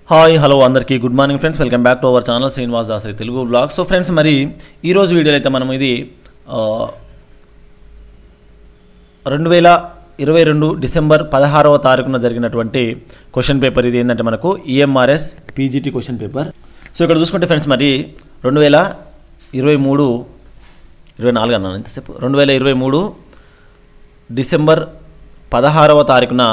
Hi hello అందరికీ good morning friends welcome back to our channel Srinivas Dasari Telugu blog so friends మరి ఈరోజు వీడియోలో అయితే మనం ఇది ఆ, రెండు వేల ఇరవై రెండు డిసెంబర్ పదహారవ తారీఖున జరిగినటువంటి క్వశ్చన్ పేపర్ ఇది ఏంటంటే మనకు EMRS PGT question paper so ఇక్కడ చూసుకుంటే ఫ్రెండ్స్ మరి రెండు వేల ఇరవై మూడు ఇరవై నాలుగు అన్నాను ఎంతసేపు రెండు వేల ఇరవై మూడు డిసెంబర్ పదహారవ తారీఖున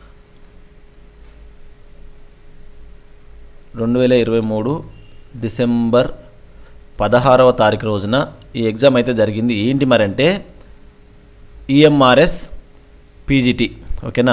రెండు వేల ఇరవై మూడు డిసెంబర్ పదహారవ తారీఖు రోజున ఈ ఎగ్జామ్ అయితే జరిగింది ఏంటి మరి అంటే ఈఎంఆర్ఎస్ పీజీటీ ఓకేనా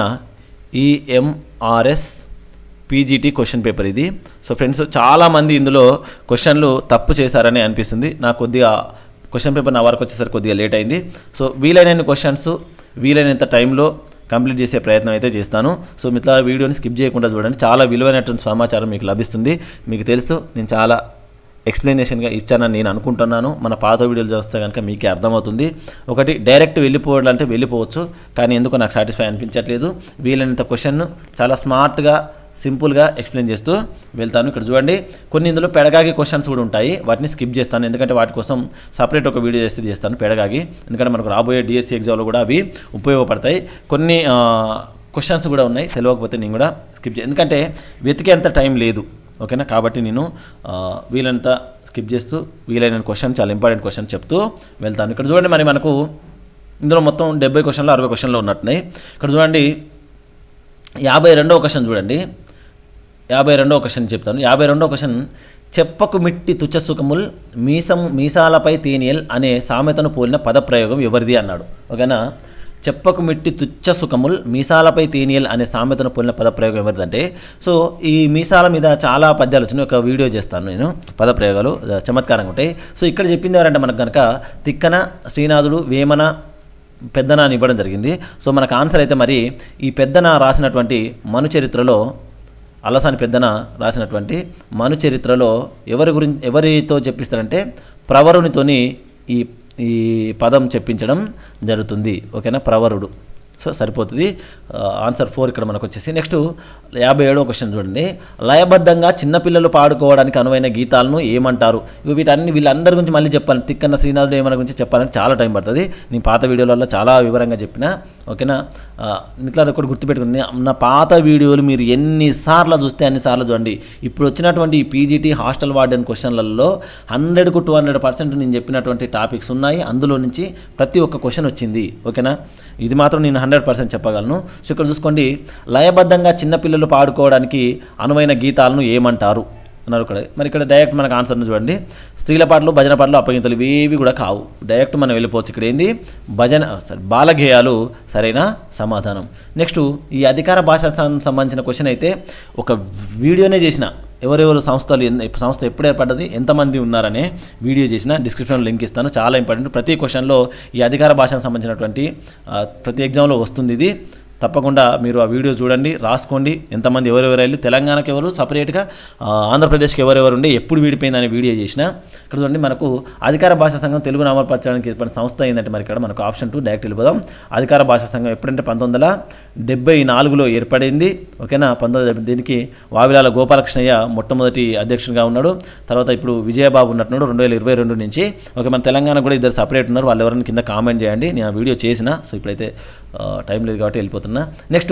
ఈఎంఆర్ఎస్ పీజీటీ క్వశ్చన్ పేపర్ ఇది సో ఫ్రెండ్స్ చాలామంది ఇందులో క్వశ్చన్లు తప్పు చేశారని అనిపిస్తుంది నాకు కొద్దిగా క్వశ్చన్ పేపర్ నా వరకు వచ్చేసరికి కొద్దిగా లేట్ అయింది సో వీలైనన్ని క్వశ్చన్స్ వీలైనంత టైంలో కంప్లీట్ చేసే ప్రయత్నం అయితే చేస్తాను సో మిగతా వీడియోని స్కిప్ చేయకుండా చూడండి చాలా విలువైనటువంటి సమాచారం మీకు లభిస్తుంది మీకు తెలుసు నేను చాలా ఎక్స్ప్లెనేషన్గా ఇచ్చానని నేను అనుకుంటున్నాను మన పాత వీడియోలు చూస్తే కనుక మీకే అర్థమవుతుంది ఒకటి డైరెక్ట్ వెళ్ళిపోవడం అంటే వెళ్ళిపోవచ్చు కానీ ఎందుకో నాకు సాటిస్ఫై అనిపించట్లేదు వీలైనంత క్వశ్చన్ చాలా స్మార్ట్గా సింపుల్గా ఎక్స్ప్లెయిన్ చేస్తూ వెళ్తాను ఇక్కడ చూడండి కొన్ని ఇందులో పెడగాగి క్వశ్చన్స్ కూడా ఉంటాయి వాటిని స్కిప్ చేస్తాను ఎందుకంటే వాటి కోసం సపరేట్ ఒక వీడియో చేస్తే చేస్తాను పెడగాగి ఎందుకంటే మనకు రాబోయే డిఎస్సి ఎగ్జామ్లో కూడా అవి ఉపయోగపడతాయి కొన్ని క్వశ్చన్స్ కూడా ఉన్నాయి తెలియకపోతే నేను కూడా స్కిప్ చే ఎందుకంటే వెతికేంత టైం లేదు ఓకేనా కాబట్టి నేను ఆ, వీలంత స్కిప్ చేస్తూ వీలైన క్వశ్చన్ చాలా ఇంపార్టెంట్ క్వశ్చన్ చెప్తూ వెళ్తాను ఇక్కడ చూడండి మరి మనకు ఇందులో మొత్తం డెబ్బై క్వశ్చన్లు అరవై క్వశ్చన్లు ఉన్నట్టున్నాయి ఇక్కడ చూడండి యాభై రెండవ క్వశ్చన్ చూడండి యాభై రెండవ క్వశ్చన్ చెప్తాను యాభై రెండవ క్వశ్చన్ చెప్పకు మిట్టి తుచ్చ సుఖముల్ మీసం మీసాలపై తేనియల్ అనే సామెతను పోలిన పదప్రయోగం ఎవరిది అన్నాడు ఓకేనా చెప్పకు మిట్టి తుచ్చ సుఖముల్ మీసాలపై తేనియల్ అనే సామెతను పోలిన పదప్రయోగం ఎవరిదంటే సో ఈ మీసాల మీద చాలా పద్యాలు వచ్చినాయి ఒక వీడియో చేస్తాను నేను పదప్రయోగాలు చమత్కారంగా ఉంటాయి సో ఇక్కడ చెప్పింది ఎవరంటే మనకు కనుక తిక్కన శ్రీనాథుడు వేమన పెద్దన అని ఇవ్వడం జరిగింది సో మనకు ఆన్సర్ అయితే మరి ఈ పెద్దన రాసినటువంటి మను చరిత్రలో అలసాని పెద్దన రాసినటువంటి మను చరిత్రలో ఎవరి గురించి ఎవరితో చెప్పిస్తారంటే ప్రవరునితోని ఈ ఈ పదం చెప్పించడం జరుగుతుంది ఓకేనా ప్రవరుడు సో సరిపోతుంది ఆ, ఆన్సర్ ఫోర్ ఇక్కడ మనకు వచ్చేసి నెక్స్ట్ యాభై ఏడవ క్వశ్చన్ చూడండి లయబద్ధంగా చిన్నపిల్లలు పాడుకోవడానికి అనువైన గీతాలను ఏమంటారు ఇవి వీటన్ని వీళ్ళందరి గురించి మళ్ళీ చెప్పాలి తిక్కన్న శ్రీనాథుడు ఏమన్న గురించి చెప్పాలంటే చాలా టైం పడుతుంది నేను పాత వీడియోలలో చాలా వివరంగా చెప్పిన ఓకేనా ఆ, ఇట్లా ఒకటి గుర్తుపెట్టుకుని నా పాత వీడియోలు మీరు ఎన్నిసార్లు చూస్తే అన్నిసార్లు చూడండి ఇప్పుడు వచ్చినటువంటి ఈ పీజీటీ హాస్టల్ వార్డెన్ క్వశ్చన్లలో హండ్రెడ్కు టూ హండ్రెడ్ పర్సెంట్ నేను చెప్పినటువంటి టాపిక్స్ ఉన్నాయి అందులో నుంచి ప్రతి ఒక్క క్వశ్చన్ వచ్చింది ఓకేనా ఇది మాత్రం నేను హండ్రెడ్ పర్సెంట్ చెప్పగలను సో ఇక్కడ చూసుకోండి లయబద్ధంగా చిన్నపిల్లలు పాడుకోవడానికి అనువైన గీతాలను ఏమంటారు అన్నారు ఇక్కడ మరి ఇక్కడ డైరెక్ట్ మనకు ఆన్సర్ను చూడండి స్త్రీల పాటలు భజన పాటలు అప్పగింతలు ఇవేవి కూడా కావు డైరెక్ట్ మనం వెళ్ళిపోవచ్చు ఇక్కడ ఏంది భజన సారీ బాలగేయాలు సరైన సమాధానం నెక్స్ట్ ఈ అధికార భాష సం- సంబంధించిన క్వశ్చన్ అయితే ఒక వీడియోనే చేసిన ఎవరెవరు సంస్థలు ఎన్- ఇప్పుడు సంస్థ ఎప్పుడు ఏర్పడ్డది ఎంతమంది ఉన్నారనే వీడియో చేసిన డిస్క్రిప్షన్లో లింక్ ఇస్తాను చాలా ఇంపార్టెంట్ ప్రతి క్వశ్చన్లో ఈ అధికార భాషకు సంబంధించినటువంటి ఆ, ప్రతి ఎగ్జామ్లో వస్తుంది ఇది తప్పకుండా మీరు ఆ వీడియో చూడండి రాసుకోండి ఎంతమంది ఎవరెవరు వెళ్ళి తెలంగాణకి ఎవరు సపరేట్గా ఆ, ఆంధ్రప్రదేశ్కి ఎవరెవరు ఉండి ఎప్పుడు విడిపోయిందని వీడియో చేసిన ఇక్కడ చూడండి మనకు అధికార భాషా సంఘం తెలుగు నామపరచడానికి ఏర్పడిన సంస్థ ఏంటంటే మరి ఇక్కడ మనకు ఆప్షన్ టూ డైరెక్ట్ వెళ్ళిపోదాం అధికార భాషా సంఘం ఎప్పుడంటే పంతొమ్మిది వందల డెబ్బై నాలుగులో ఏర్పడింది ఓకేనా పంతొమ్మిది వందల దీనికి వావిలాల గోపాలకృష్ణయ్య మొట్టమొదటి అధ్యక్షునిగా ఉన్నాడు తర్వాత ఇప్పుడు విజయబాబు ఉన్నట్టున్నాడు రెండు వేల ఇరవై రెండు నుంచి ఓకే మన తెలంగాణ కూడా ఇద్దరు సపరేట్ ఉన్నారు వాళ్ళు ఎవరైనా కింద కామెంట్ చేయండి నేను ఆ వీడియో చేసిన సో ఇప్పుడైతే ఆ, టైం లేదు కాబట్టి వెళ్ళిపోతున్నా నెక్స్ట్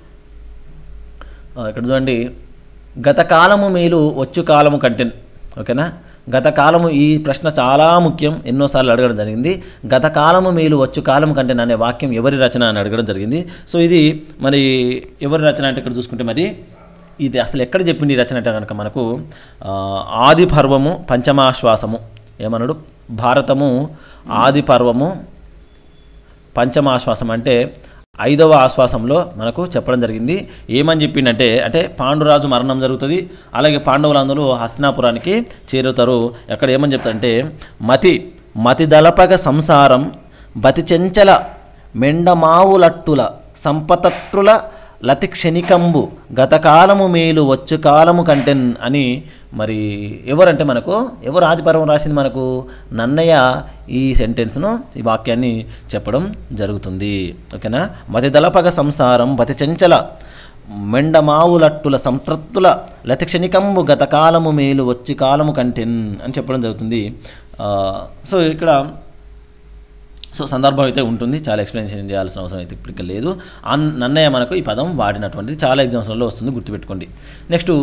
ఆ, ఇక్కడ చూడండి గత కాలము మేలు వచ్చు కాలము కంటే ఓకేనా గత కాలము ఈ ప్రశ్న చాలా ముఖ్యం ఎన్నోసార్లు అడగడం జరిగింది గత కాలము మేలు వచ్చు కాలము కంటే అనే వాక్యం ఎవరి రచన అని అడగడం జరిగింది సో ఇది మరి ఎవరి రచన అంటే ఇక్కడ చూసుకుంటే మరి ఇది అసలు ఎక్కడ చెప్పింది ఈ రచన అంటే కనుక మనకు ఆ, ఆది పర్వము పంచమాశ్వాసము ఏమన్నాడు భారతము ఆది పర్వము పంచమాశ్వాసం అంటే ఐదవ ఆశ్వాసంలో మనకు చెప్పడం జరిగింది ఏమని చెప్పిండంటే అంటే పాండురాజు మరణం జరుగుతుంది అలాగే పాండవులందరూ హస్తినాపురానికి చేరుతారు ఎక్కడ ఏమని చెప్తారంటే మతి మతి దళపగ సంసారం బతి చెంచల మెండమావులట్టుల సంపతత్రుల లతి క్షణికంబు గతకాలము మేలు వచ్చు కాలము కంటెన్ అని మరి ఎవరంటే మనకు ఎవరు ఆదిపర్వం రాసింది మనకు నన్నయ్య ఈ సెంటెన్స్ను ఈ వాక్యాన్ని చెప్పడం జరుగుతుంది ఓకేనా మతి దళపగ సంసారం బతి చంచల మెండమావులట్టుల సంతృప్తుల లతిక్షణికంబు గత కాలము మేలు వచ్చి కాలము కంటెన్ అని చెప్పడం జరుగుతుంది ఆ, సో ఇక్కడ సో సందర్భం అయితే ఉంటుంది చాలా ఎక్స్ప్లెనేషన్ చేయాల్సిన అవసరం అయితే ఇప్పుడు ఇంకా లేదు అన్ నన్నయ్య మనకు ఈ పదం వాడినటువంటిది చాలా ఎగ్జామ్స్లలో వస్తుంది గుర్తుపెట్టుకోండి నెక్స్ట్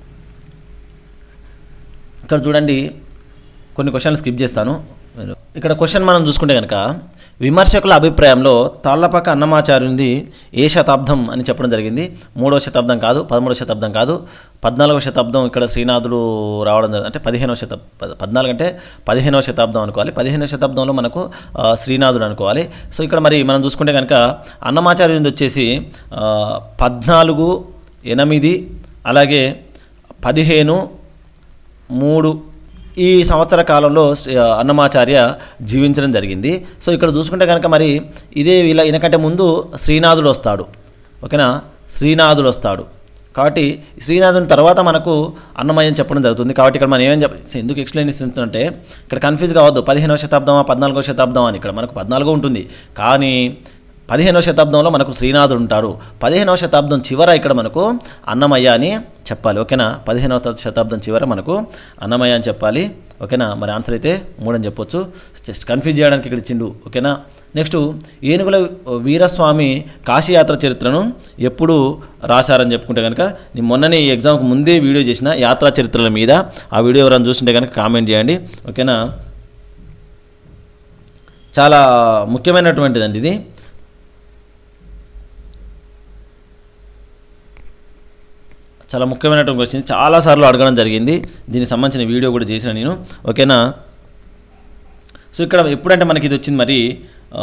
ఇక్కడ చూడండి కొన్ని క్వశ్చన్లు స్కిప్ చేస్తాను ఇక్కడ క్వశ్చన్ మనం చూసుకుంటే కనుక విమర్శకుల అభిప్రాయంలో తాళ్లపక్క అన్నమాచార్యుంది ఏ శతాబ్దం అని చెప్పడం జరిగింది మూడవ శతాబ్దం కాదు పదమూడవ శతాబ్దం కాదు పద్నాలుగవ శతాబ్దం ఇక్కడ శ్రీనాథుడు రావడం జరిగింది అంటే పదిహేనవ శతాబ్దం పద్నాలుగు అంటే పదిహేనవ శతాబ్దం అనుకోవాలి పదిహేనవ శతాబ్దంలో మనకు ఆ, శ్రీనాథుడు అనుకోవాలి సో ఇక్కడ మరి మనం చూసుకుంటే కనుక అన్నమాచార్యుంది వచ్చేసి ఆ, పద్నాలుగు ఎనిమిది అలాగే పదిహేను మూడు ఈ సంవత్సర కాలంలో శ్రీ- అన్నమాచార్య జీవించడం జరిగింది సో ఇక్కడ చూసుకుంటే కనుక మరి ఇదే వీళ్ళ ఈయనకంటే ముందు శ్రీనాథుడు వస్తాడు ఓకేనా శ్రీనాథుడు వస్తాడు కాబట్టి శ్రీనాథుని తర్వాత మనకు అన్నమయ్య అని చెప్పడం జరుగుతుంది కాబట్టి ఇక్కడ మనం ఏమని చెప్ప ఎందుకు ఎక్స్ప్లెయిన్ ఇస్తుంటే ఇక్కడ కన్ఫ్యూజ్ కావద్దు పదిహేనవ శతాబ్దమా పద్నాలుగో శతాబ్దం అని ఇక్కడ మనకు పద్నాలుగో ఉంటుంది కానీ పదిహేనవ శతాబ్దంలో మనకు శ్రీనాథుడు ఉంటారు పదిహేనవ శతాబ్దం చివర ఇక్కడ మనకు అన్నమయ్య అని చెప్పాలి ఓకేనా పదిహేనవ శతాబ్దం చివర మనకు అన్నమయ్య అని చెప్పాలి ఓకేనా మరి ఆన్సర్ అయితే మూడని చెప్పొచ్చు జస్ట్ కన్ఫ్యూజ్ చేయడానికి ఇక్కడ ఇచ్చిండు ఓకేనా నెక్స్ట్ ఏనుగుల వీరస్వామి కాశీయాత్ర చరిత్రను ఎప్పుడు రాశారని చెప్పుకుంటే కనుక నేను మొన్ననే ఈ ఎగ్జామ్కి ముందే వీడియో చేసిన యాత్రా చరిత్రల మీద ఆ వీడియో ఎవరైనా చూస్తుంటే కనుక కామెంట్ చేయండి ఓకేనా చాలా ముఖ్యమైనటువంటిదండి ఇది చాలా ముఖ్యమైనటువంటి క్వశ్చన్ చాలాసార్లు అడగడం జరిగింది దీనికి సంబంధించిన వీడియో కూడా చేసిన నేను ఓకేనా సో ఇక్కడ ఎప్పుడంటే మనకి ఇది వచ్చింది మరి ఆ,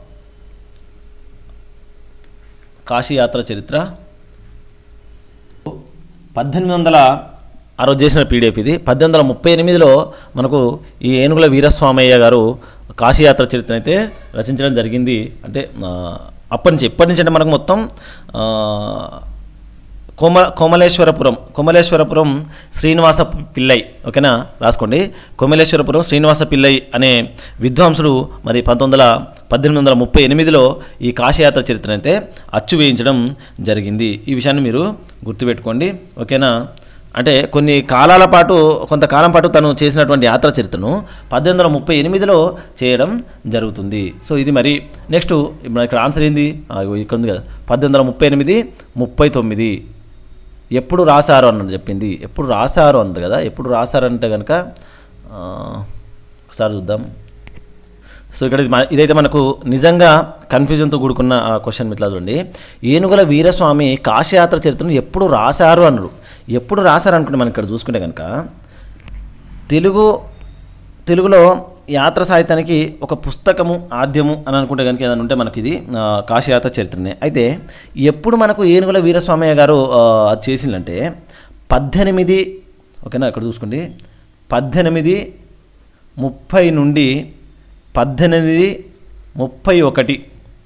కాశీ యాత్ర చరిత్ర పద్దెనిమిది వందల ఆ రోజు చేసిన పీడిఎఫ్ ఇది పద్దెనిమిది వందల ముప్పై ఎనిమిదిలో మనకు ఈ ఏనుగుల వీరస్వామయ్య గారు కాశీయాత్ర చరిత్ర అయితే రచించడం జరిగింది అంటే ఆ, అప్పటి నుంచి ఎప్పటి నుంచి అంటే మనకు మొత్తం ఆ, కోమ కోమలేశ్వరపురం కోమలేశ్వరపురం శ్రీనివాస పిల్లై ఓకేనా రాసుకోండి కోమలేశ్వరపురం శ్రీనివాస పిల్లై అనే విద్వాంసుడు మరి పంతొమ్మిది వందల పద్దెనిమిది వందల ముప్పై ఎనిమిదిలో ఈ కాశీయాత్ర చరిత్ర అయితే అచ్చు వేయించడం జరిగింది ఈ విషయాన్ని మీరు గుర్తుపెట్టుకోండి ఓకేనా అంటే కొన్ని కాలాల పాటు కొంతకాలం పాటు తను చేసినటువంటి యాత్ర చరిత్రను పద్దెనిమిది వందల ముప్పై ఎనిమిదిలో చేయడం జరుగుతుంది సో ఇది మరి నెక్స్ట్ ఇప్పుడు ఇక్కడ ఆన్సర్ ఏంది ఆ, ఇగో ఇక్కడ ఉంది కదా పద్దెనిమిది వందల ముప్పై ఎనిమిది ముప్పై తొమ్మిది ఎప్పుడు రాశారు అన్నది చెప్పింది ఎప్పుడు రాశారు అన్నది కదా ఎప్పుడు రాశారంటే కనుక ఆ, ఒకసారి చూద్దాం సో ఇక్కడ ఇది మన- ఇదైతే మనకు నిజంగా కన్ఫ్యూజన్తో కూడుకున్న క్వశ్చన్ ఇట్లా చూడండి ఏనుగుల వీరస్వామి కాశయాత్ర చరిత్రను ఎప్పుడు రాశారు అన్నారు ఎప్పుడు రాశారు అనుకుంటే మనం ఇక్కడ చూసుకుంటే కనుక తెలుగు తెలుగులో యాత్ర సాహిత్యానికి ఒక పుస్తకము ఆద్యము అని అనుకుంటే కనుక ఏదైనా ఉంటే మనకి ఇది ఆ, కాశీయాత్ర చరిత్రనే అయితే ఎప్పుడు మనకు ఏనుగుల వీరస్వామయ్య గారు ఆ, అది చేసిందంటే పద్దెనిమిది ఓకేనా ఇక్కడ చూసుకోండి పద్దెనిమిది ముప్పై నుండి పద్దెనిమిది ముప్పై ఒకటి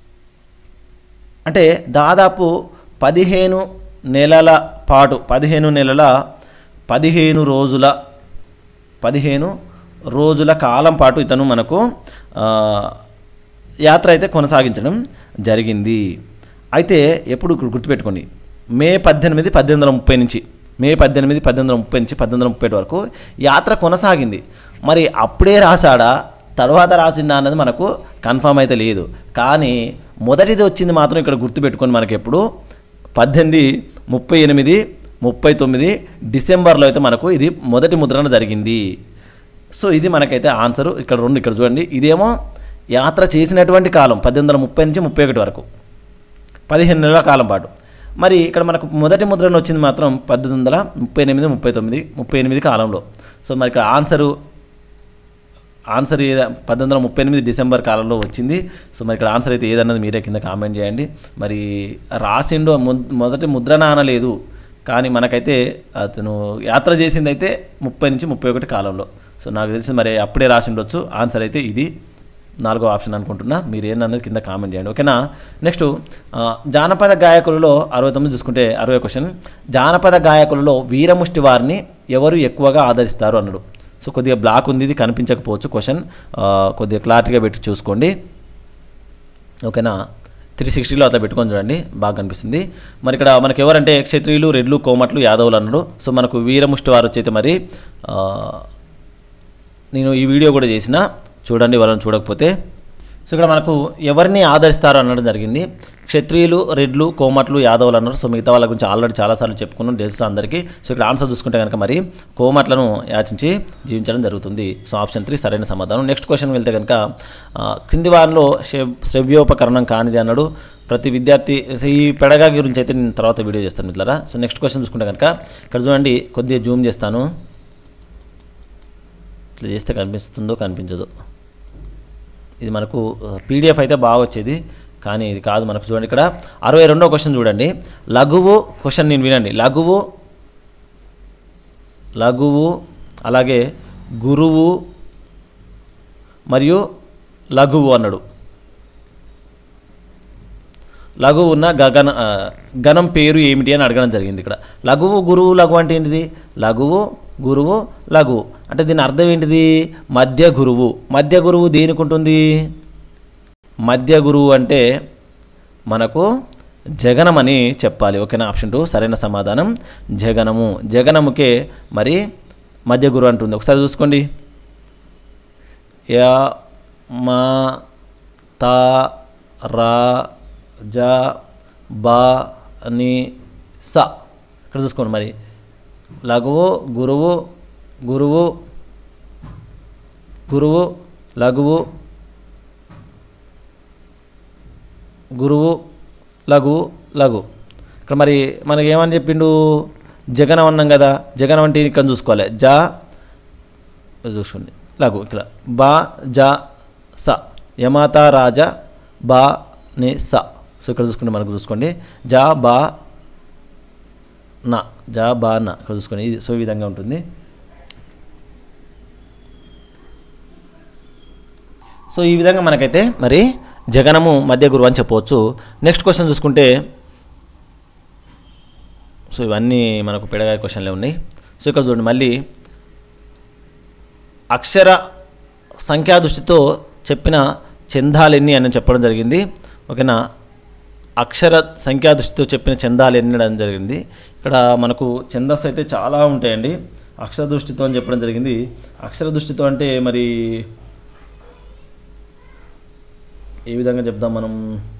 అంటే దాదాపు పదిహేను నెలల పాటు పదిహేను నెలల పదిహేను రోజుల పదిహేను రోజుల కాలం పాటు ఇతను మనకు ఆ, యాత్ర అయితే కొనసాగించడం జరిగింది అయితే ఎప్పుడు గు- గుర్తుపెట్టుకోండి మే పద్దెనిమిది పద్దెనిమిది వందల ముప్పై నుంచి మే పద్దెనిమిది పద్దెనిమిది వందల ముప్పై నుంచి పద్దెనిమిది వందల ముప్పై ఒకటి వరకు యాత్ర కొనసాగింది మరి అప్పుడే రాశాడా తర్వాత రాసిందా అన్నది మనకు కన్ఫామ్ అయితే లేదు కానీ మొదటిది వచ్చింది మాత్రం ఇక్కడ గుర్తుపెట్టుకొని మనకి ఎప్పుడు పద్దెనిమిది ముప్పై ఎనిమిది ముప్పై తొమ్మిది డిసెంబర్లో అయితే మనకు ఇది మొదటి ముద్రణ జరిగింది సో ఇది మనకైతే ఆన్సర్ ఇక్కడ రెండు ఇక్కడ చూడండి ఇదేమో యాత్ర చేసినటువంటి కాలం పద్దెనిమిది వందల ముప్పై నుంచి ముప్పై ఒకటి వరకు పదిహేను నెలల కాలం పాటు మరి ఇక్కడ మనకు మొదటి ముద్రణ వచ్చింది మాత్రం పద్దెనిమిది వందల ముప్పై ఎనిమిది ముప్పై తొమ్మిది ముప్పై ఎనిమిది కాలంలో సో మరి ఇక్కడ ఆన్సరు ఆన్సర్ ఏద పద్దెనిమిది వందల ముప్పై ఎనిమిది డిసెంబర్ కాలంలో వచ్చింది సో మరి ఇక్కడ ఆన్సర్ అయితే ఏదన్నది మీరే కింద కామెంట్ చేయండి మరి రాసిండో మొ- మొదటి ముద్రణ అనలేదు కానీ మనకైతే అతను యాత్ర చేసింది అయితే ముప్పై నుంచి ముప్పై ఒకటి కాలంలో సో నాకు తెలిసి మరి అప్పుడే రాసిండొచ్చు ఆన్సర్ అయితే ఇది నాలుగో ఆప్షన్ అనుకుంటున్నా మీరు ఏందన్నది కింద కామెంట్ చేయండి ఓకేనా నెక్స్ట్ ఆ, జానపద గాయకులలో అరవై తొమ్మిది చూసుకుంటే అరవై క్వశ్చన్ జానపద గాయకులలో వీరముష్టి వారిని ఎవరు ఎక్కువగా ఆదరిస్తారు అన్నాడు సో కొద్దిగా బ్లాక్ ఉంది ఇది కనిపించకపోవచ్చు క్వశ్చన్ కొద్దిగా క్లారిటీగా పెట్టి చూసుకోండి ఓకేనా త్రీ సిక్స్టీలో అట్లా పెట్టుకొని చూడండి బాగా కనిపిస్తుంది మరి ఇక్కడ మనకి ఎవరంటే క్షత్రియులు రెడ్లు కోమట్లు యాదవులు అన్నాడు సో మనకు వీరముష్టి వారు వచ్చైతే మరి ఆ, నేను ఈ వీడియో కూడా చేసిన చూడండి ఎవరైనా చూడకపోతే సో ఇక్కడ మనకు ఎవరిని ఆదరిస్తారు అనడం జరిగింది క్షత్రియులు రెడ్లు కోమట్లు యాదవులు అన్నారు సో మిగతా వాళ్ళ గురించి ఆల్రెడీ చాలాసార్లు చెప్పుకున్నాం తెలుసు అందరికీ సో ఇక్కడ ఆన్సర్ చూసుకుంటే కనుక మరి కోమట్లను యాచించి జీవించడం జరుగుతుంది సో ఆప్షన్ త్రీ సరైన సమాధానం నెక్స్ట్ క్వశ్చన్ వెళ్తే కనుక ఆ, క్రింది వారిలో శ్రవ్- శ్రవ్యోపకరణం కానిది అన్నాడు ప్రతి విద్యార్థి ఈ పెడగా గురించి అయితే నేను తర్వాత వీడియో చేస్తాను మిత్రులారా సో నెక్స్ట్ క్వశ్చన్ చూసుకుంటే కనుక ఇక్కడ చూడండి కొద్దిగా జూమ్ చేస్తాను ఇట్లా చేస్తే కనిపిస్తుందో కనిపించదో ఇది మనకు పీడిఎఫ్ అయితే బాగా వచ్చేది కానీ ఇది కాదు మనకు చూడండి ఇక్కడ అరవై రెండో క్వశ్చన్ చూడండి లఘువు క్వశ్చన్ నేను వినండి లఘువు లఘువు అలాగే గురువు మరియు లఘువు అన్నాడు లఘువు ఉన్న గగన ఆ, గణం పేరు ఏమిటి అని అడగడం జరిగింది ఇక్కడ లఘువు గురువు లఘు అంటే ఏంటిది లఘువు గురువు లఘువు అంటే దీని అర్థం ఏంటిది మధ్య గురువు మధ్య గురువు దేనికి ఉంటుంది మధ్య గురువు అంటే మనకు జగనమని చెప్పాలి ఓకేనా ఆప్షన్ టూ సరైన సమాధానం జగనము జగనముకే మరి మధ్య గురువు అంటుంది ఒకసారి చూసుకోండి యా మా తా రా జ బా ని స ఇక్కడ చూసుకోండి మరి లఘువు గురువు గురువు గురువు లఘువు గురువు లఘు లఘు ఇక్కడ మరి మనకి ఏమని చెప్పిండు జగనం అన్నాం కదా జగనం అంటే ఇక్కడ చూసుకోవాలి జా చూసుకోండి లఘు ఇక్కడ బా జా స యమాత రాజా బా ని స సో ఇక్కడ చూసుకుంటే మనకు చూసుకోండి జా బా నా జా బా నా ఇక్కడ చూసుకోండి ఇది సో ఈ విధంగా ఉంటుంది సో ఈ విధంగా మనకైతే మరి జగనము మధ్య గురువు అని చెప్పవచ్చు నెక్స్ట్ క్వశ్చన్ చూసుకుంటే సో ఇవన్నీ మనకు పెడగా క్వశ్చన్లే ఉన్నాయి సో ఇక్కడ చూడండి మళ్ళీ అక్షర సంఖ్యా దృష్టితో చెప్పిన చందాలెన్ని అని చెప్పడం జరిగింది ఓకేనా అక్షర సంఖ్యా దృష్టితో చెప్పిన చందాలు ఎన్ని అనడం జరిగింది ఇక్కడ మనకు ఛందస్సు అయితే చాలా ఉంటాయండి అక్షర దృష్టితో అని చెప్పడం జరిగింది అక్షర దృష్టితో అంటే మరి ఏ విధంగా చెప్దాం మనం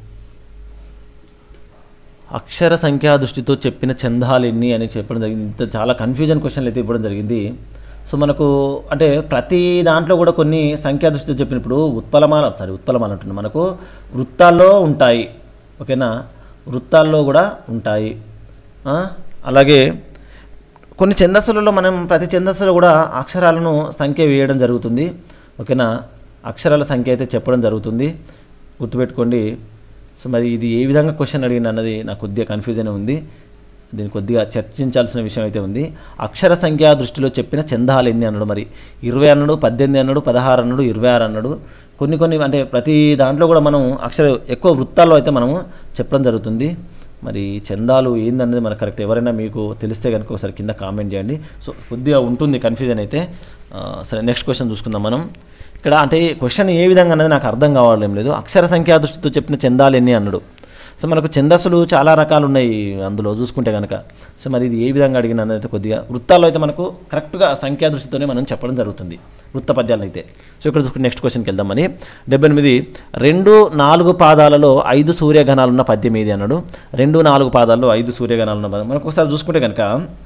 అక్షర సంఖ్యా దృష్టితో చెప్పిన చందాలు ఎన్ని అని చెప్పడం జరిగింది ఇంత చాలా కన్ఫ్యూజన్ క్వశ్చన్లు అయితే ఇవ్వడం జరిగింది సో మనకు అంటే ప్రతి దాంట్లో కూడా కొన్ని సంఖ్యా దృష్టితో చెప్పినప్పుడు ఉత్పలమాల సారీ ఉత్పలమాల అంటున్నాం మనకు వృత్తాల్లో ఉంటాయి ఓకేనా వృత్తాల్లో కూడా ఉంటాయి ఆ? అలాగే కొన్ని ఛందస్సులలో మనం ప్రతి ఛందస్సులో కూడా అక్షరాలను సంఖ్య వేయడం జరుగుతుంది ఓకేనా అక్షరాల సంఖ్య అయితే చెప్పడం జరుగుతుంది గుర్తుపెట్టుకోండి సో మరి ఇది ఏ విధంగా క్వశ్చన్ అడిగిన అన్నది నాకు కొద్దిగా కన్ఫ్యూజన్ ఉంది దీన్ని కొద్దిగా చర్చించాల్సిన విషయం అయితే ఉంది అక్షర సంఖ్యా దృష్టిలో చెప్పిన చందాలు ఎన్ని అన్నాడు మరి ఇరవై అన్నాడు పద్దెనిమిది అన్నాడు పదహారు అన్నాడు ఇరవై ఆరు అన్నాడు కొన్ని కొన్ని అంటే ప్రతి దాంట్లో కూడా మనం అక్షర ఎక్కువ వృత్తాల్లో అయితే మనము చెప్పడం జరుగుతుంది మరి చందాలు ఏందనేది మనకు కరెక్ట్ ఎవరైనా మీకు తెలిస్తే కనుక ఒకసారి కింద కామెంట్ చేయండి సో కొద్దిగా ఉంటుంది కన్ఫ్యూజన్ అయితే ఆ, సరే నెక్స్ట్ క్వశ్చన్ చూసుకుందాం మనం ఇక్కడ అంటే క్వశ్చన్ ఏ విధంగా అన్నది నాకు అర్థం కావడం లేదు అక్షర సంఖ్యా దృష్టితో చెప్పిన చందాలు ఎన్ని అన్నాడు సో మనకు ఛందస్సులు చాలా రకాలు ఉన్నాయి అందులో చూసుకుంటే కనుక సో మరి ఇది ఏ విధంగా అడిగిన అనేది కొద్దిగా వృత్తాల్లో అయితే మనకు కరెక్ట్గా సంఖ్యా దృష్టితోనే మనం చెప్పడం జరుగుతుంది వృత్త పద్యాలను అయితే సో ఇక్కడ చూసుకుంటే నెక్స్ట్ క్వశ్చన్కి వెళ్దామని డెబ్బై ఎనిమిది రెండు నాలుగు పాదాలలో ఐదు సూర్యగణాలు ఉన్న పద్యం ఏది అన్నాడు రెండు నాలుగు పాదాల్లో ఐదు సూర్యగణాలు ఉన్న పద్యం మనకు ఒకసారి చూసుకుంటే కనుక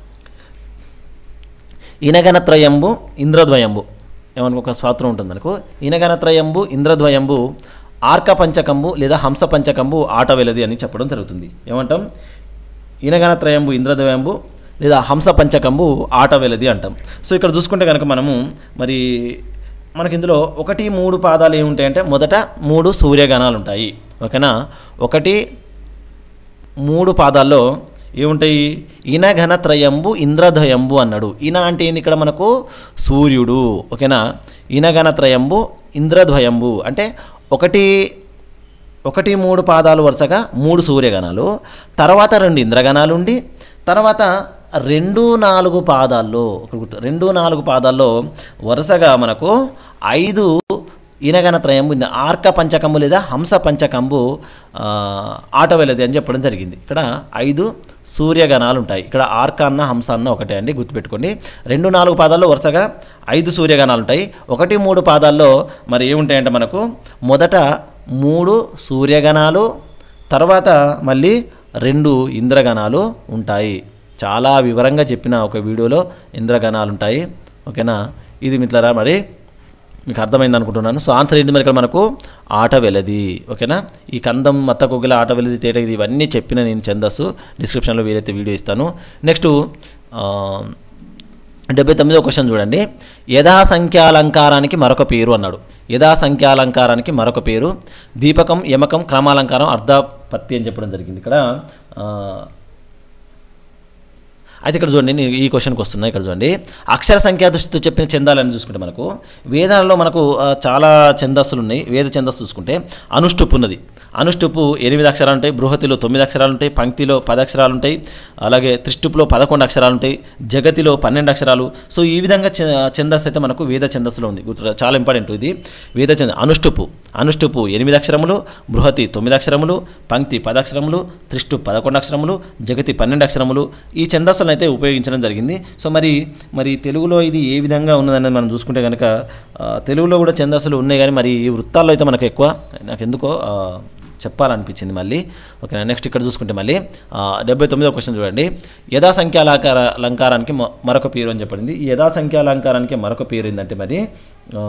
ఇనగణత్రయంబు ఇంద్రద్వయంబు ఏమనుకో ఒక స్వాత్రం ఉంటుంది మనకు ఇనగణత్రయంబు ఇంద్రద్వయంబు ఆర్క పంచకంబు లేదా హంస పంచకంబు ఆట వెలది అని చెప్పడం జరుగుతుంది ఏమంటాం ఇనగణత్రయంబు ఇంద్రద్వయంబు లేదా హంస పంచకంబు ఆట వెలది అంటాం సో ఇక్కడ చూసుకుంటే కనుక మనము మరి మనకి ఇందులో ఒకటి మూడు పాదాలు ఏముంటాయంటే మొదట మూడు సూర్యగణాలు ఉంటాయి ఓకేనా ఒకటి మూడు పాదాల్లో ఏముంటాయి ఇనఘనత్రయంబు ఇంద్రద్వయంబు అన్నాడు ఇన అంటే ఏంది ఇక్కడ మనకు సూర్యుడు ఓకేనా ఇనఘనత్రయంబు ఇంద్రద్వయంబు అంటే ఒకటి ఒకటి మూడు పాదాలు వరుసగా మూడు సూర్యగణాలు తర్వాత రెండు ఇంద్రగణాలు ఉండి తర్వాత రెండు నాలుగు పాదాల్లో ఒక గుర్తు రెండు నాలుగు పాదాల్లో వరుసగా మనకు ఐదు ఈనగన త్రయం ఇది ఆర్క పంచకంబు లేదా హంస పంచకంబు ఆ, ఆట వెళ్ళది అని చెప్పడం జరిగింది ఇక్కడ ఐదు సూర్యగణాలు ఉంటాయి ఇక్కడ ఆర్క అన్న హంస అన్న ఒకటే అండి గుర్తుపెట్టుకోండి రెండు నాలుగు పాదాల్లో వరుసగా ఐదు సూర్యగణాలు ఉంటాయి ఒకటి మూడు పాదాల్లో మరి ఏముంటాయంటే మనకు మొదట మూడు సూర్యగణాలు తర్వాత మళ్ళీ రెండు ఇంద్రగణాలు ఉంటాయి చాలా వివరంగా చెప్పిన ఒక వీడియోలో ఇంద్రగణాలు ఉంటాయి ఓకేనా ఇది మిత్రరా మరి మీకు అర్థమైంది అనుకుంటున్నాను సో ఆన్సర్ ఏంటి మరి ఇక్కడ మనకు ఆట వెలది ఓకేనా ఈ కందం మత్త కొగ్గిల ఆట వెలది తేట ఇది ఇవన్నీ చెప్పిన నేను ఛందస్సు డిస్క్రిప్షన్లో వీలైతే వీడియో ఇస్తాను నెక్స్ట్ డెబ్బై తొమ్మిదో క్వశ్చన్ చూడండి యథా సంఖ్యాలంకారానికి మరొక పేరు అన్నాడు యథా సంఖ్యాలంకారానికి మరొక పేరు దీపకం యమకం క్రమాలంకారం అర్ధపత్తి అని చెప్పడం జరిగింది ఇక్కడ ఆ, అయితే ఇక్కడ చూడండి నేను ఈ క్వశ్చన్కి వస్తున్నా ఇక్కడ చూడండి అక్షర సంఖ్యా దృష్టితో చెప్పిన చందాలని చూసుకుంటే మనకు వేదాలలో మనకు ఆ, చాలా ఛందస్సులు ఉన్నాయి వేద ఛందస్సు చూసుకుంటే అనుష్టుపు ఉన్నది అనుష్టుపు ఎనిమిది అక్షరాలు ఉంటాయి బృహతిలో తొమ్మిది అక్షరాలు ఉంటాయి పంక్తిలో పది అక్షరాలు ఉంటాయి అలాగే త్రిష్టుపులో పదకొండు అక్షరాలు ఉంటాయి జగతిలో పన్నెండు అక్షరాలు సో ఈ విధంగా చ- ఛందస్సు అయితే మనకు వేద ఛందస్సులో ఉంది గుర్తు చాలా ఇంపార్టెంట్ ఇది వేద ఛంద అనుష్టుపు అనుష్టుపు ఎనిమిది అక్షరములు బృహతి తొమ్మిది అక్షరములు పంక్తి పది అక్షరములు త్రిష్టు పదకొండు అక్షరములు జగతి పన్నెండు అక్షరములు ఈ ఛందస్సులను అయితే ఉపయోగించడం జరిగింది సో మరి మరి తెలుగులో ఇది ఏ విధంగా ఉన్నదనేది మనం చూసుకుంటే కనుక ఆ, తెలుగులో కూడా ఛందస్సులు ఉన్నాయి కానీ మరి ఈ వృత్తాల్లో అయితే మనకు ఎక్కువ నాకు ఎందుకో ఆ, చెప్పాలనిపించింది మళ్ళీ ఓకే నెక్స్ట్ ఇక్కడ చూసుకుంటే మళ్ళీ ఆ, డెబ్బై తొమ్మిదో క్వశ్చన్ చూడండి యథా సంఖ్యాలంకార అలంకారానికి మొ- మరొక పేరు అని చెప్పడింది ఈ యథా సంఖ్యాలంకారానికి మరొక పేరు ఏంటంటే మరి ఆ,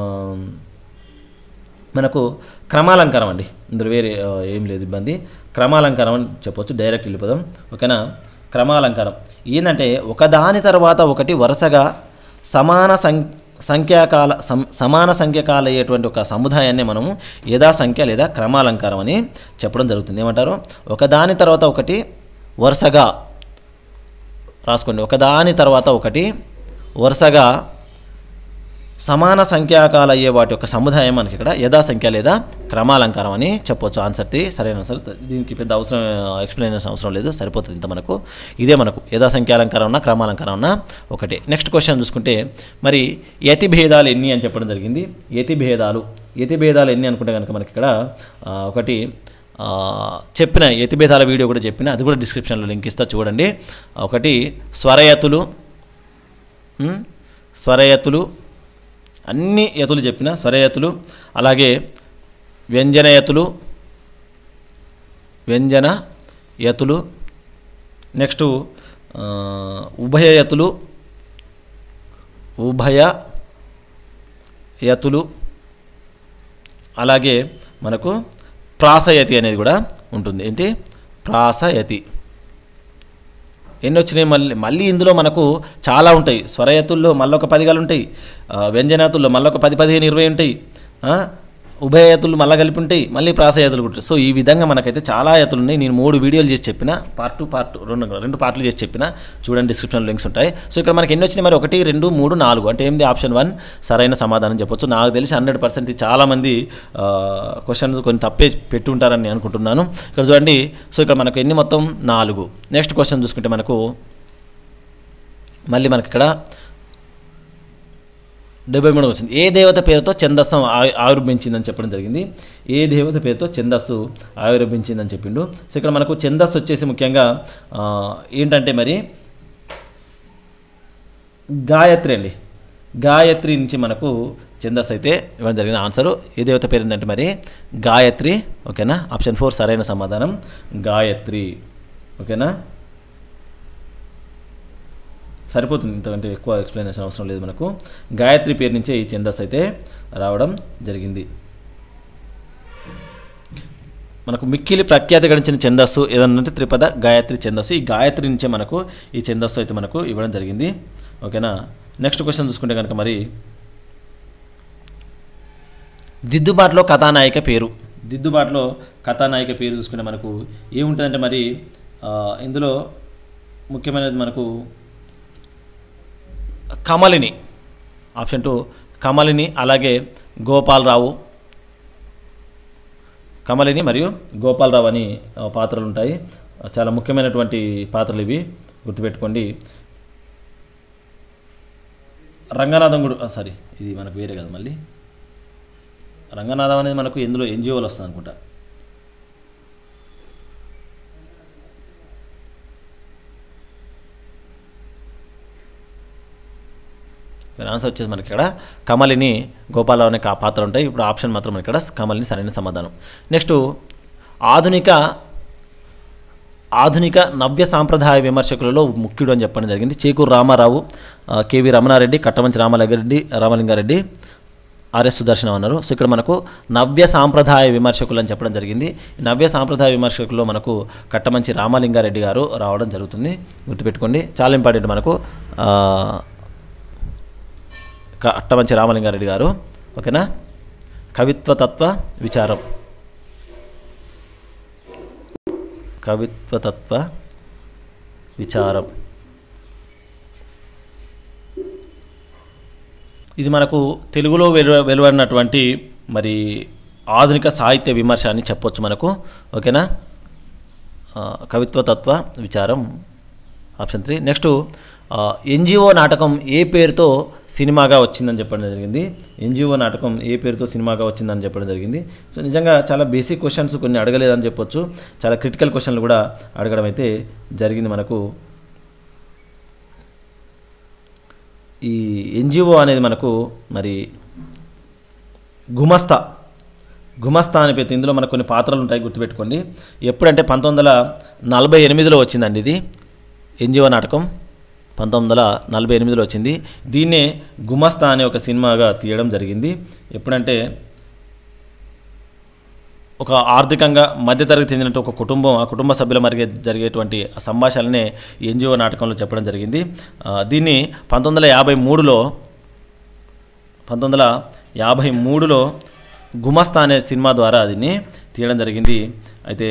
మనకు క్రమాలంకారం అండి ఇందులో వేరే ఆ, ఏం లేదు ఇబ్బంది క్రమాలంకారం అని చెప్పొచ్చు డైరెక్ట్ వెళ్ళిపోదాం ఓకేనా క్రమాలంకారం ఏంటంటే ఒకదాని తర్వాత ఒకటి వరుసగా సమాన సం సంఖ్యాకాల సం సమాన సంఖ్యకాలు అయ్యేటువంటి ఒక సముదాయాన్ని మనము యథా సంఖ్య లేదా క్రమాలంకారం అని చెప్పడం జరుగుతుంది ఏమంటారు ఒకదాని తర్వాత ఒకటి వరుసగా రాసుకోండి ఒకదాని తర్వాత ఒకటి వరుసగా సమాన సంఖ్యాకాలు అయ్యే వాటి యొక్క సముదాయం మనకి ఇక్కడ యథా సంఖ్య లేదా క్రమాలంకారం అని చెప్పొచ్చు ఆన్సర్ ది సరైన ఆన్సర్ దీనికి పెద్ద అవసరం ఎక్స్ప్లెయినేషన్ అవసరం లేదు సరిపోతుంది ఇంత మనకు ఇదే మనకు యథా సంఖ్యాలంకారం ఉన్న క్రమాలంకారం ఉన్న ఒకటే నెక్స్ట్ క్వశ్చన్ చూసుకుంటే మరి యతి భేదాలు ఎన్ని అని చెప్పడం జరిగింది యతి భేదాలు యతి భేదాలు ఎన్ని అనుకుంటే కనుక మనకి ఇక్కడ ఆ, ఒకటి ఆ, చెప్పిన యతిభేదాల వీడియో కూడా చెప్పిన అది కూడా డిస్క్రిప్షన్లో లింక్ ఇస్తా చూడండి ఒకటి స్వరయతులు ఉమ్, స్వరయతులు అన్ని యతులు చెప్పిన స్వరయతులు అలాగే వ్యంజనయతులు వ్యంజన యతులు నెక్స్ట్ ఆ, ఉభయయతులు ఉభయ యతులు అలాగే మనకు ప్రాసయతి అనేది కూడా ఉంటుంది ఏంటి ప్రాసయతి ఎన్ని వచ్చినాయి మళ్ళీ మళ్ళీ ఇందులో మనకు చాలా ఉంటాయి స్వరయతుల్లో మళ్ళీ ఒక పదిగాలు ఉంటాయి ఆ, వ్యంజనాతుల్లో మళ్ళీ ఒక పది పదిహేను ఇరవై ఉంటాయి ఆ, ఉభయయతులు మళ్ళీ కలిపి ఉంటాయి మళ్ళీ ప్రాసయతులు కూడా ఉంటాయి సో ఈ విధంగా మనకైతే చాలా యతులు ఉన్నాయి నేను మూడు వీడియోలు చేసి చెప్పిన పార్ట్ టూ పార్ట్ రెండు రెండు పార్ట్లు చేసి చెప్పిన చూడండి డిస్క్రిప్షన్లో లింక్స్ ఉంటాయి సో ఇక్కడ మనకి ఎన్ని వచ్చినాయి మరి ఒకటి రెండు మూడు నాలుగు అంటే ఏంది ఆప్షన్ వన్ సరైన సమాధానం చెప్పొచ్చు నాకు తెలిసి హండ్రెడ్ పర్సెంట్ చాలామంది క్వశ్చన్స్ కొన్ని తప్పే పెట్టి ఉంటారని నేను అనుకుంటున్నాను ఇక్కడ చూడండి సో ఇక్కడ మనకు ఎన్ని మొత్తం నాలుగు నెక్స్ట్ క్వశ్చన్ చూసుకుంటే మనకు మళ్ళీ మనకి ఇక్కడ డెబ్బై మూడు వచ్చింది ఏ దేవత పేరుతో ఛందస్సు ఆ- ఆవిర్భించిందని చెప్పడం జరిగింది ఏ దేవత పేరుతో ఛందస్సు ఆవిర్భించిందని చెప్పిండు సో ఇక్కడ మనకు ఛందస్సు వచ్చేసి ముఖ్యంగా ఆ, ఏంటంటే మరి గాయత్రి అండి గాయత్రి నుంచి మనకు ఛందస్సు అయితే ఇవ్వడం జరిగిన ఆన్సరు ఏ దేవత పేరు ఏంటంటే మరి గాయత్రి ఓకేనా ఆప్షన్ ఫోర్ సరైన సమాధానం గాయత్రి ఓకేనా సరిపోతుంది ఇంతకంటే ఎక్కువ ఎక్స్ప్లెనేషన్ అవసరం లేదు మనకు గాయత్రి పేరు నుంచే ఈ ఛందస్సు అయితే రావడం జరిగింది మనకు మిక్కిలి ప్రఖ్యాతి గడించిన ఛందస్సు ఏదన్నా అంటే త్రిపద గాయత్రి ఛందస్సు ఈ గాయత్రి నుంచే మనకు ఈ ఛందస్సు అయితే మనకు ఇవ్వడం జరిగింది ఓకేనా నెక్స్ట్ క్వశ్చన్ చూసుకుంటే కనుక మరి దిద్దుబాటులో కథానాయిక పేరు దిద్దుబాటులో కథానాయిక పేరు చూసుకుంటే మనకు ఏముంటుందంటే మరి ఆ, ఇందులో ముఖ్యమైనది మనకు కమలిని ఆప్షన్ టూ కమలిని అలాగే గోపాలరావు కమలిని మరియు గోపాలరావు అని ఆ, పాత్రలు ఉంటాయి చాలా ముఖ్యమైనటువంటి పాత్రలు ఇవి గుర్తుపెట్టుకోండి రంగనాథం గుడు సారీ ఇది మనకు వేరే కదా మళ్ళీ రంగనాథం అనేది మనకు ఇందులో ఎన్జిఓలు వస్తుంది అనుకుంటా ఆన్సర్ వచ్చేసి మనకి ఇక్కడ కమలిని గోపాలరావు అనే కా- పాత్ర ఉంటాయి ఇప్పుడు ఆప్షన్ మాత్రం మనకి ఇక్కడ కమలిని సరైన సమాధానం నెక్స్ట్ ఆధునిక ఆధునిక నవ్య సాంప్రదాయ విమర్శకులలో ముఖ్యుడు అని చెప్పడం జరిగింది చేకూరు రామారావు ఆ, కేవి రమణారెడ్డి కట్టమంచి రామలింగారెడ్డి రామలింగారెడ్డి ఆర్ఎస్ సుదర్శనం అన్నారు సో ఇక్కడ మనకు నవ్య సాంప్రదాయ విమర్శకులు అని చెప్పడం జరిగింది ఈ నవ్య సాంప్రదాయ విమర్శకుల్లో మనకు కట్టమంచి రామలింగారెడ్డి గారు రావడం జరుగుతుంది గుర్తుపెట్టుకోండి చాలా ఇంపార్టెంట్ మనకు ఆ, కట్టమంచి రామలింగారెడ్డి గారు ఓకేనా కవిత్వ తత్వ విచారం కవిత్వతత్వ విచారం ఇది మనకు తెలుగులో వెలు వెలువడినటువంటి మరి ఆధునిక సాహిత్య విమర్శ అని చెప్పొచ్చు మనకు ఓకేనా ఆ, కవిత్వతత్వ విచారం ఆప్షన్ త్రీ నెక్స్ట్ ఎన్జిఓ నాటకం ఏ పేరుతో సినిమాగా వచ్చిందని చెప్పడం జరిగింది ఎన్జిఓ నాటకం ఏ పేరుతో సినిమాగా వచ్చిందని చెప్పడం జరిగింది సో నిజంగా చాలా బేసిక్ క్వశ్చన్స్ కొన్ని అడగలేదని చెప్పొచ్చు చాలా క్రిటికల్ క్వశ్చన్లు కూడా అడగడం అయితే జరిగింది మనకు ఈ ఎన్జిఓ అనేది మనకు మరి గుమస్తా గుమస్తా అనే పేరు ఇందులో మనకు కొన్ని పాత్రలు ఉంటాయి గుర్తుపెట్టుకోండి ఎప్పుడంటే పంతొమ్మిది వందల నలభై ఎనిమిదిలో వచ్చిందండి ఇది ఎన్జిఓ నాటకం పంతొమ్మిది వందల నలభై ఎనిమిదిలో వచ్చింది దీన్నే గుమస్తా అనే ఒక సినిమాగా తీయడం జరిగింది ఎప్పుడంటే ఒక ఆర్థికంగా మధ్యతరగతి చెందినట్టు ఒక కుటుంబం ఆ కుటుంబ సభ్యుల మరిగే జరిగేటువంటి ఆ సంభాషణలనే ఎన్జిఓ నాటకంలో చెప్పడం జరిగింది ఆ, దీన్ని పంతొమ్మిది వందల యాభై మూడులో పంతొమ్మిది వందల యాభై మూడులో గుమస్తా అనే సినిమా ద్వారా దీన్ని తీయడం జరిగింది అయితే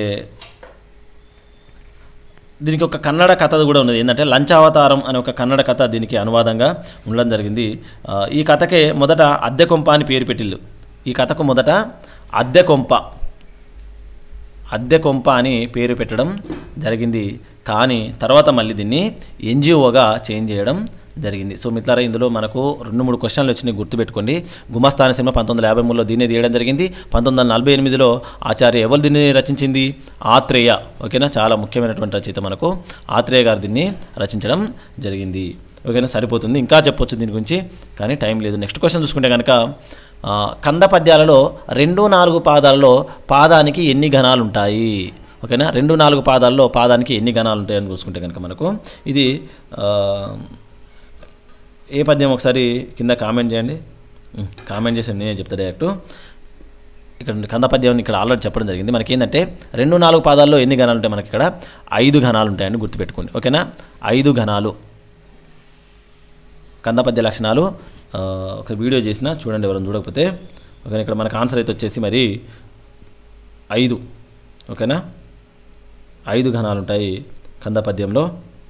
దీనికి ఒక కన్నడ కథ కూడా ఉన్నది ఏంటంటే లంచావతారం అనే ఒక కన్నడ కథ దీనికి అనువాదంగా ఉండడం జరిగింది ఆ, ఈ కథకే మొదట అద్దె కొంప అని పేరు పెట్టిల్లు ఈ కథకు మొదట అద్దె కొంప అద్దె కొంప అని పేరు పెట్టడం జరిగింది కానీ తర్వాత మళ్ళీ దీన్ని ఎన్జిఓగా చేంజ్ చేయడం జరిగింది సో మిత్రులారా ఇందులో మనకు రెండు మూడు క్వశ్చన్లు వచ్చినాయి గుర్తుపెట్టుకోండి గుమస్థాన సినిమా పంతొమ్మిది వందల యాభై మూడులో దీన్ని తీయడం జరిగింది పంతొమ్మిది వందల నలభై ఎనిమిదిలో ఆచార్య ఎవరు దీన్ని రచించింది ఆత్రేయ ఓకేనా చాలా ముఖ్యమైనటువంటి రచయిత మనకు ఆత్రేయ గారు దీన్ని రచించడం జరిగింది ఓకేనా సరిపోతుంది ఇంకా చెప్పొచ్చు దీని గురించి కానీ టైం లేదు నెక్స్ట్ క్వశ్చన్ చూసుకుంటే కనుక ఆ, కంద పద్యాలలో రెండు నాలుగు పాదాలలో పాదానికి ఎన్ని గణాలు ఉంటాయి ఓకేనా రెండు నాలుగు పాదాల్లో పాదానికి ఎన్ని గణాలు ఉంటాయని చూసుకుంటే కనుక మనకు ఇది ఆ, ఏ పద్యం ఒకసారి కింద కామెంట్ చేయండి ఉం, కామెంట్ చేసి నేనే చెప్తా డైరెక్ట్ ఇక్కడ కంద పద్యం ఇక్కడ ఆల్రెడీ చెప్పడం జరిగింది మనకి ఏంటంటే రెండు నాలుగు పాదాల్లో ఎన్ని గణాలు ఉంటాయి మనకి ఇక్కడ ఐదు గణాలు ఉంటాయని గుర్తుపెట్టుకోండి ఓకేనా ఐదు గణాలు కందపద్య లక్షణాలు ఆ, ఒక వీడియో చేసిన చూడండి ఎవరైనా చూడకపోతే ఓకేనా ఇక్కడ మనకు ఆన్సర్ అయితే వచ్చేసి మరి ఐదు ఓకేనా ఐదు ఘనాలు ఉంటాయి కందపద్యంలో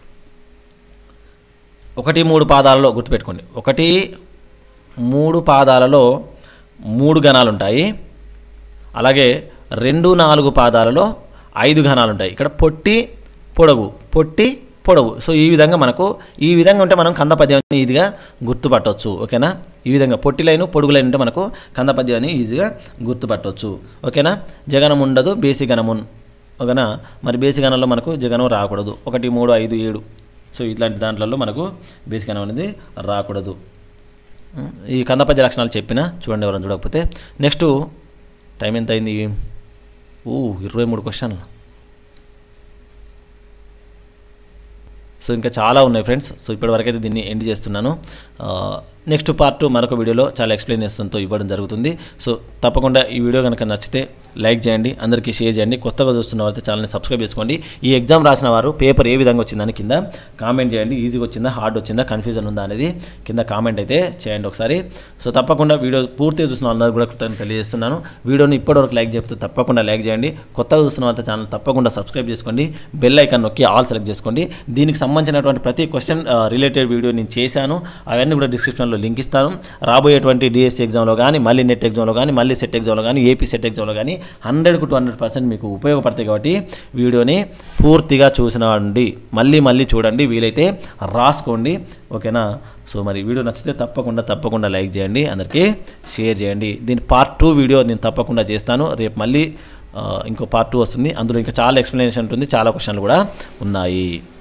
ఒకటి మూడు పాదాలలో గుర్తుపెట్టుకోండి ఒకటి మూడు పాదాలలో మూడు గణాలు ఉంటాయి అలాగే రెండు నాలుగు పాదాలలో ఐదు ఘనాలు ఉంటాయి ఇక్కడ పొట్టి పొడవు పొట్టి పొడవు సో ఈ విధంగా మనకు ఈ విధంగా ఉంటే మనం కందపద్యాన్ని ఈజీగా గుర్తుపట్టవచ్చు ఓకేనా ఈ విధంగా పొట్టి లైన్ పొడుగు లైన్ ఉంటే మనకు కందపద్యాన్ని ఈజీగా గుర్తుపట్టవచ్చు ఓకేనా జగనం ఉండదు బేసి గణము ఓకేనా మరి బేసి గణంలో మనకు జగనం రాకూడదు ఒకటి మూడు ఐదు ఏడు సో ఇట్లాంటి దాంట్లలో మనకు బేసి గణం అనేది రాకూడదు ఈ కందపద్య లక్షణాలు చెప్పిన చూడండి ఎవరైనా చూడకపోతే నెక్స్ట్ టైం ఎంత అయింది ఊ ఇరవై మూడు క్వశ్చన్లు సో ఇంకా చాలా ఉన్నాయి ఫ్రెండ్స్ సో ఇప్పటివరకు అయితే దీన్ని ఎండ్ చేస్తున్నాను నెక్స్ట్ పార్ట్ మరొక వీడియోలో చాలా ఎక్స్ప్లెనేషన్తో ఇవ్వడం జరుగుతుంది సో తప్పకుండా ఈ వీడియో కనుక నచ్చితే లైక్ చేయండి అందరికీ షేర్ చేయండి కొత్తగా చూస్తున్న వారైతే ఛానల్ని సబ్స్క్రైబ్ చేసుకోండి ఈ ఎగ్జామ్ రాసిన వారు పేపర్ ఏ విధంగా వచ్చిందని కింద కామెంట్ చేయండి ఈజీగా వచ్చిందా హార్డ్ వచ్చిందా కన్ఫ్యూజన్ ఉందా అనేది కింద కామెంట్ అయితే చేయండి ఒకసారి సో తప్పకుండా వీడియో పూర్తిగా చూసిన వాళ్ళందరూ కూడా కృతజ్ఞతలు తెలియజేస్తున్నాను వీడియోని ఇప్పటివరకు లైక్ చెప్తూ తప్పకుండా లైక్ చేయండి కొత్తగా చూస్తున్న వాళ్ళతో ఛానల్ తప్పకుండా సబ్స్క్రైబ్ చేసుకోండి బెల్ ఐకాన్ నొక్కి ఆల్ సెలెక్ట్ చేసుకోండి దీనికి సంబంధించినటువంటి ప్రతి క్వశ్చన్ రిలేటెడ్ వీడియో నేను చేశాను అవన్నీ కూడా డిస్క్రిప్షన్లో డిస్క్రిప్షన్లో లింక్ ఇస్తాను రాబోయేటువంటి డిఎస్సి ఎగ్జామ్లో కానీ మళ్ళీ నెట్ ఎగ్జామ్లో కానీ మళ్ళీ సెట్ ఎగ్జామ్లో కానీ ఏపీ సెట్ ఎగ్జామ్లో కానీ హండ్రెడ్కు టూ హండ్రెడ్ పర్సెంట్ మీకు ఉపయోగపడతాయి కాబట్టి వీడియోని పూర్తిగా చూసినండి మళ్ళీ మళ్ళీ చూడండి వీలైతే రాసుకోండి ఓకేనా సో మరి వీడియో నచ్చితే తప్పకుండా తప్పకుండా లైక్ చేయండి అందరికీ షేర్ చేయండి దీని పార్ట్ టూ వీడియో నేను తప్పకుండా చేస్తాను రేపు మళ్ళీ ఆ, ఇంకో పార్ట్ టూ వస్తుంది అందులో ఇంకా చాలా ఎక్స్ప్లెనేషన్ ఉంటుంది చాలా క్వశ్చన్లు కూడా ఉన్నాయి